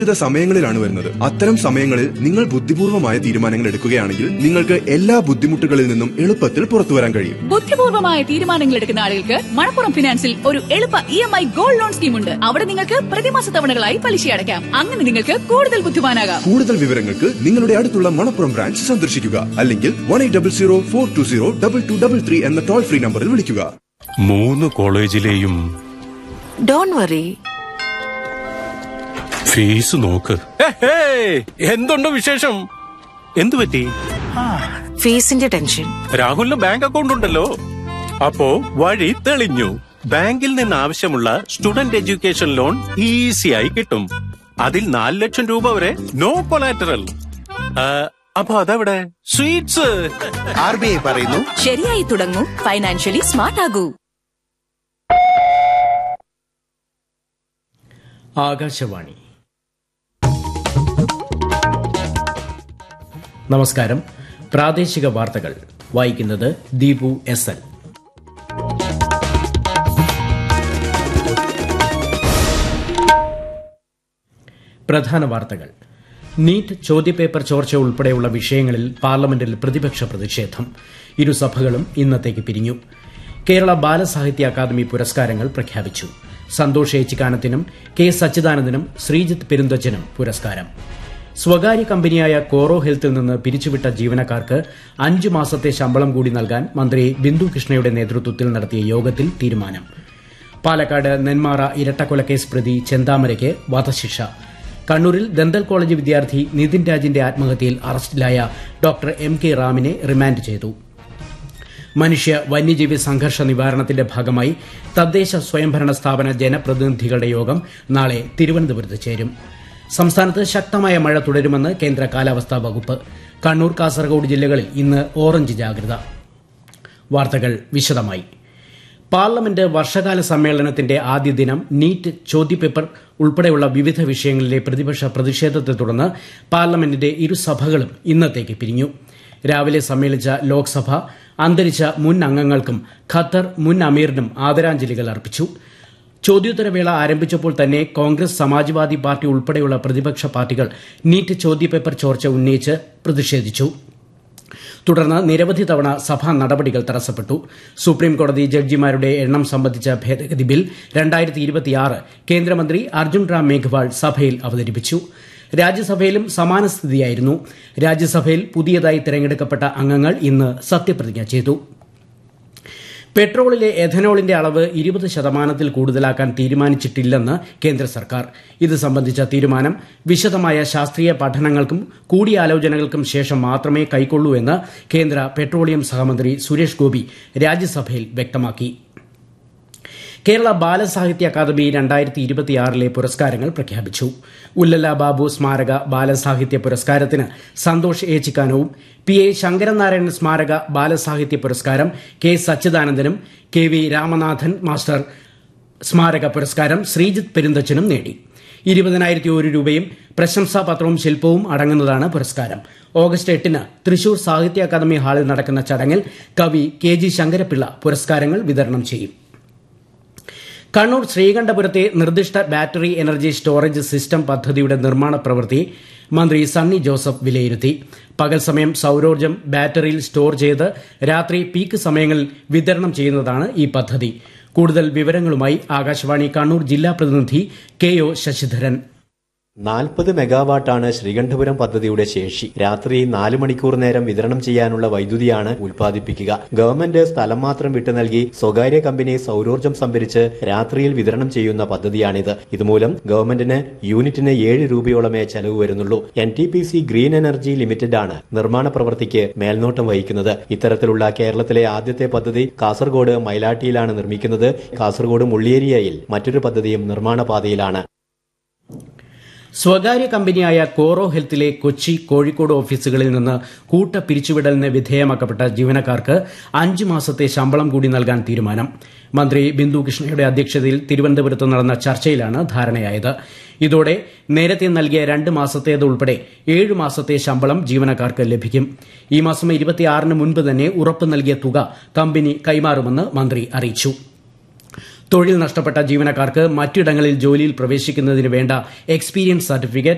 വിവിധ സമയങ്ങളിലാണ് വരുന്നത് അത്തരം സമയങ്ങളിൽ നിങ്ങൾ ബുദ്ധിപൂർവമായ തീരുമാനങ്ങൾ എടുക്കുകയാണെങ്കിൽ നിങ്ങൾക്ക് എല്ലാ ബുദ്ധിമുട്ടുകളിൽ നിന്നും എളുപ്പത്തിൽ പുറത്തു വരാൻ കഴിയും ബുദ്ധിപൂർവമായ തീരുമാനങ്ങൾ എടുക്കുന്ന ആളുകൾക്ക് മണപ്പുറം ഫിനാൻസിൽ ഒരു എളുപ്പ E M I gold loan scheme ഉണ്ട് അവിടെ നിങ്ങൾക്ക് പ്രതിമാസ തവണകളായി പലിശ അടയ്ക്കാം അങ്ങനെ നിങ്ങൾക്ക് കൂടുതൽ ബുദ്ധിമാനാകാം കൂടുതൽ വിവരങ്ങൾക്ക് നിങ്ങളുടെ അടുത്തുള്ള മണപ്പുറം ബ്രാഞ്ച് സന്ദർശിക്കുക അല്ലെങ്കിൽ one eight double zero four two zero double two double three എന്ന ടോൾ ഫ്രീ നമ്പറിൽ വിളിക്കുക മൂന്ന് കോളേജിലെയും ഡോൺ വറി ഫീസ് നോക്ക് എന്തുണ്ട് വിശേഷം എന്തു പറ്റി ഫീസിന്റെ ടെൻഷൻ രാഹുലിന് ബാങ്ക് അക്കൗണ്ട് ഉണ്ടല്ലോ അപ്പോ വഴി തെളിഞ്ഞു ബാങ്കിൽ നിന്ന് ആവശ്യമുള്ള സ്റ്റുഡന്റ് എഡ്യൂക്കേഷൻ ലോൺ ഈസിയായി കിട്ടും അതിൽ നാല് ലക്ഷം രൂപ വരെ നോ കൊലാറ്ററൽ അപ്പൊ അതെവിടെ സ്വീറ്റ്സ് ആർ ബി ഐ പറയുന്നു ശരിയായി തുടങ്ങൂ ഫൈനാൻഷ്യലി സ്മാർട്ട് ആകൂ ആകാശവാണി നമസ്കാരം പ്രാദേശിക വാർത്തകൾ വായിക്കുന്നത് ദീപു എസ് എൽ പ്രധാന വാർത്തകൾ നീറ്റ് ചോദ്യപേപ്പർ ചോർച്ച ഉൾപ്പെടെയുള്ള വിഷയങ്ങളിൽ പാർലമെന്റിൽ പ്രതിപക്ഷ പ്രതിഷേധം ഇരുസഭകളും ഇന്നത്തേക്ക് പിരിഞ്ഞു കേരള ബാലസാഹിത്യ അക്കാദമി പുരസ്കാരങ്ങൾ പ്രഖ്യാപിച്ചു സന്തോഷ് ഏച്ചിക്കാനത്തിനും കെ സച്ചിദാനന്ദനും ശ്രീജിത്ത് പെരുന്തച്ചനും പുരസ്കാരം സ്വകാര്യ കമ്പനിയായ കോറോ ഹെൽത്തിൽ നിന്ന് പിരിച്ചുവിട്ട ജീവനക്കാർക്ക് അഞ്ചു മാസത്തെ ശമ്പളം കൂടി നൽകാൻ മന്ത്രി ബിന്ദു കൃഷ്ണയുടെ നേതൃത്വത്തിൽ നടത്തിയ യോഗത്തിൽ തീരുമാനം പാലക്കാട് നെന്മാറ ഇരട്ടക്കൊലക്കേസ് പ്രതി ചെന്താമരയ്ക്ക് വധശിക്ഷ കണ്ണൂരിൽ ദന്തൽ കോളേജ് വിദ്യാർത്ഥി നിതിൻ രാജിന്റെ ആത്മഹത്യയിൽ അറസ്റ്റിലായ ഡോക്ടർ എം കെ റാമിനെ റിമാൻഡ് ചെയ്തു മനുഷ്യ വന്യജീവി സംഘർഷ നിവാരണത്തിന്റെ ഭാഗമായി തദ്ദേശ സ്വയംഭരണ സ്ഥാപന ജനപ്രതിനിധികളുടെ യോഗം നാളെ തിരുവനന്തപുരത്ത് ചേരും സംസ്ഥാനത്ത് ശക്തമായ മഴ തുടരുമെന്ന് കേന്ദ്ര കാലാവസ്ഥാ വകുപ്പ് കണ്ണൂർ കാസർഗോഡ് ജില്ലകളിൽ ഇന്ന് ഓറഞ്ച് ജാഗ്രത വാർത്തകൾ വിശദമായി പാർലമെന്റ് വർഷകാല സമ്മേളനത്തിന്റെ ആദ്യ ദിനം നീറ്റ് ചോദ്യപേപ്പർ ഉൾപ്പെടെയുള്ള വിവിധ വിഷയങ്ങളിലെ പ്രതിപക്ഷ പ്രതിഷേധത്തെ തുടർന്ന് പാർലമെന്റിന്റെ ഇരുസഭകളും ഇന്നത്തേക്ക് പിരിഞ്ഞു രാവിലെ സമ്മേളിച്ച ലോക്സഭ അന്തരിച്ച മുൻ അംഗങ്ങൾക്കും ഖത്തർ മുൻ അമീറിനും ആദരാഞ്ജലികൾ അർപ്പിച്ചു ചോദ്യോത്തരവേള ആരംഭിച്ചപ്പോൾ തന്നെ കോൺഗ്രസ് സമാജ്വാദി പാർട്ടി ഉൾപ്പെടെയുള്ള പ്രതിപക്ഷ പാർട്ടികൾ നീറ്റ് ചോദ്യപേപ്പർ ചോർച്ച ഉന്നയിച്ച് പ്രതിഷേധിച്ചു തുടർന്ന് നിരവധി തവണ സഭാ നടപടികൾ തടസ്സപ്പെട്ടു സുപ്രീം കോടതി ജഡ്ജിമാരുടെ എണ്ണം സംബന്ധിച്ച ഭേദഗതി ബിൽ രണ്ടായിരത്തി ഇരുപത്തിയാറ് കേന്ദ്രമന്ത്രി അർജുൻ റാം മേഘ്വാൾ സഭയിൽ അവതരിപ്പിച്ചു രാജ്യസഭയിലും സമാന സ്ഥിതിയായിരുന്നു രാജ്യസഭയിൽ പുതിയതായി തെരഞ്ഞെടുക്കപ്പെട്ട അംഗങ്ങൾ ഇന്ന് സത്യപ്രതിജ്ഞ ചെയ്തു പെട്രോളിലെ എഥനോളിന്റെ അളവ് ഇരുപത് ശതമാനത്തിൽ കൂടുതലാക്കാൻ തീരുമാനിച്ചിട്ടില്ലെന്ന് കേന്ദ്ര സർക്കാർ ഇത് സംബന്ധിച്ച തീരുമാനം വിശദമായ ശാസ്ത്രീയ പഠനങ്ങൾക്കും കൂടിയാലോചനകൾക്കും ശേഷം മാത്രമേ കൈക്കൊള്ളൂ എന്ന് കേന്ദ്ര പെട്രോളിയം സഹമന്ത്രി സുരേഷ് ഗോപി രാജ്യസഭയിൽ വ്യക്തമാക്കി കേരള ബാലസാഹിത്യ അക്കാദമി രണ്ടായിരത്തി ഇരുപത്തിയാറിലെ പുരസ്കാരങ്ങൾ പ്രഖ്യാപിച്ചു ഉല്ലല ബാബു സ്മാരക ബാലസാഹിത്യ പുരസ്കാരത്തിന് സന്തോഷ് ഏച്ചിക്കാനവും പി എ ശങ്കരനാരായണൻ സ്മാരക ബാലസാഹിത്യ പുരസ്കാരം കെ സച്ചിദാനന്ദനും കെ വി രാമനാഥൻ മാസ്റ്റർ സ്മാരക പുരസ്കാരം ശ്രീജിത്ത് പെരുന്തച്ചനും നേടി ഇരുപതിനായിരത്തി ഒരു രൂപയും പ്രശംസാപത്രവും ശില്പവും അടങ്ങുന്നതാണ് പുരസ്കാരം ഓഗസ്റ്റ് എട്ടിന് തൃശൂർ സാഹിത്യ അക്കാദമി ഹാളിൽ നടക്കുന്ന ചടങ്ങിൽ കവി കെ ജി ശങ്കരപിള്ള പുരസ്കാരങ്ങൾ വിതരണം ചെയ്യും കണ്ണൂർ ശ്രീകണ്ഠപുരത്തെ നിർദ്ദിഷ്ട ബാറ്ററി എനർജി സ്റ്റോറേജ് സിസ്റ്റം പദ്ധതിയുടെ നിർമ്മാണ പ്രവൃത്തി മന്ത്രി സണ്ണി ജോസഫ് വിലയിരുത്തി പകൽ സമയം സൌരോർജ്ജം ബാറ്ററിയിൽ സ്റ്റോർ ചെയ്ത് രാത്രി പീക്ക് സമയങ്ങളിൽ വിതരണം ചെയ്യുന്നതാണ് ഈ പദ്ധതി കൂടുതൽ വിവരങ്ങളുമായി ആകാശവാണി കണ്ണൂർ ജില്ലാ പ്രതിനിധി കെ ഒ ശശിധരൻ നാൽപ്പത് മെഗാവാട്ടാണ് ശ്രീകണ്ഠപുരം പദ്ധതിയുടെ ശേഷി രാത്രി നാല് മണിക്കൂർ നേരം വിതരണം ചെയ്യാനുള്ള വൈദ്യുതിയാണ് ഉൽപ്പാദിപ്പിക്കുക ഗവൺമെന്റ് സ്ഥലം മാത്രം വിട്ടു നൽകി സ്വകാര്യ കമ്പനി സൗരോർജ്ജം സംഭരിച്ച് രാത്രിയിൽ വിതരണം ചെയ്യുന്ന പദ്ധതിയാണിത് ഇതുമൂലം ഗവൺമെന്റിന് യൂണിറ്റിന് ഏഴ് രൂപയോളമേ ചെലവ് വരുന്നുള്ളൂ N T P C green energy limited ആണ് നിർമ്മാണ പ്രവൃത്തിക്ക് മേൽനോട്ടം വഹിക്കുന്നത് ഇത്തരത്തിലുള്ള കേരളത്തിലെ ആദ്യത്തെ പദ്ധതി കാസർഗോഡ് മൈലാട്ടിയിലാണ് നിർമ്മിക്കുന്നത് കാസർഗോഡ് മുള്ളിയേരിയയിൽ മറ്റൊരു പദ്ധതിയും നിർമ്മാണ പാതയിലാണ് സ്വകാര്യ കമ്പനിയായ കോറോ ഹെൽത്തിലെ കൊച്ചി കോഴിക്കോട് ഓഫീസുകളിൽ നിന്ന് കൂട്ട പിരിച്ചുവിടലിന് വിധേയമാക്കപ്പെട്ട ജീവനക്കാർക്ക് അഞ്ച് മാസത്തെ ശമ്പളം കൂടി നൽകാൻ തീരുമാനം മന്ത്രി ബിന്ദു കൃഷ്ണയുടെ അധ്യക്ഷതയിൽ തിരുവനന്തപുരത്ത് നടന്ന ചർച്ചയിലാണ് ധാരണയായത് ഇതോടെ നേരത്തെ നൽകിയ രണ്ട് മാസത്തേത് ഉൾപ്പെടെ ഏഴ് മാസത്തെ ശമ്പളം ജീവനക്കാർക്ക് ലഭിക്കും ഈ മാസം ഇരുപത്തിയാറിന് മുൻപ് തന്നെ ഉറപ്പ് നൽകിയ തുക കമ്പനി കൈമാറുമെന്ന് മന്ത്രി അറിയിച്ചു തൊഴിൽ നഷ്ടപ്പെട്ട ജീവനക്കാർക്ക് മറ്റിടങ്ങളിൽ ജോലിയിൽ പ്രവേശിക്കുന്നതിന് വേണ്ട എക്സ്പീരിയൻസ് സർട്ടിഫിക്കറ്റ്